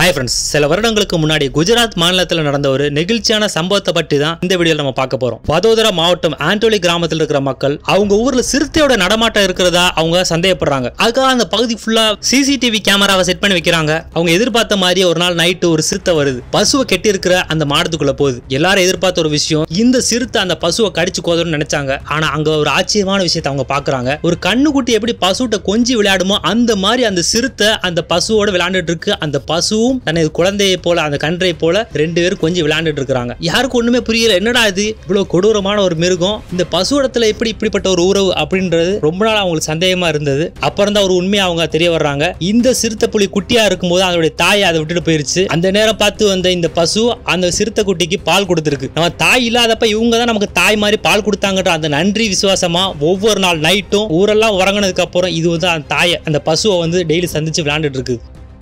hi friends சில வருடங்களுக்கு முன்னாடி குஜராத் மாநிலத்தில் நடந்த ஒரு நெகிழ்ச்சியான சம்பவத்தை பற்றி தான் இந்த வீடியோவில் நம்ம பார்க்க போறோம் வதோதரா மாவட்டம் ஆண்டோலி கிராமத்தில் இருக்கிற மக்கள் அவங்க ஊர்ல சிறுத்தையோட நடமாட்டம் இருக்கிறதா அவங்க சந்தேகப்படுறாங்க அதுக்காக அந்த பகுதி ஃபுல்லா சிசிடிவி கேமராவை செட் பண்ணி வைக்கிறாங்க அவங்க எதிர்பார்த்த மாதிரி ஒரு நாள் நைட்டு ஒரு சிறுத்தை வருது பசுவை கெட்டி இருக்கிற அந்த மாடத்துக்குள்ள போகுது எல்லாரும் எதிர்பார்த்த ஒரு விஷயம் இந்த சிறுத்தை அந்த பசுவை கடிச்சு கோதணும்னு நினைச்சாங்க ஆனா அங்க ஒரு ஆச்சரியமான விஷயத்தை அவங்க பாக்குறாங்க ஒரு கண்ணுக்குட்டி எப்படி பசுகிட்ட கொஞ்சி விளையாடுமோ அந்த மாதிரி அந்த சிறுத்தை அந்த பசுவோட விளையாண்டுட்டு இருக்கு அந்த பசுவும் தனது குழந்தையை போல அந்த கன்றை போல ரெண்டு பேரும் கொஞ்சம் விளையாண்டுட்டு இருக்காங்க யாருக்கும் ஒண்ணுமே புரியல என்னடா இது இவ்வளவு கொடூரமான ஒரு மிருகம் இந்த பசுவிடத்துல எப்படி இப்படிப்பட்ட ஒரு உறவு அப்படின்றது ரொம்ப நாள் அவங்களுக்கு சந்தேகமா இருந்தது அப்புறம் தான் ஒரு உண்மையை அவங்க தெரிய வர்றாங்க இந்த சிறுத்தை புலி குட்டியா இருக்கும்போது அதனுடைய தாயை அதை விட்டுட்டு போயிருச்சு அந்த நேரம் பார்த்து வந்த இந்த பசு அந்த சிறுத்தை குட்டிக்கு பால் கொடுத்துருக்கு நம்ம தாய் இல்லாதப்ப இவங்க தான் நமக்கு தாய் மாதிரி பால் கொடுத்தாங்கன்ற அந்த நன்றி விசுவாசமா ஒவ்வொரு நாள் நைட்டும் ஊரெல்லாம் உறங்கினதுக்கு அப்புறம் இது வந்து அந்த தாயை அந்த பசுவை வந்து டெய்லி சந்திச்சு விளையாண்டுட்டு இருக்கு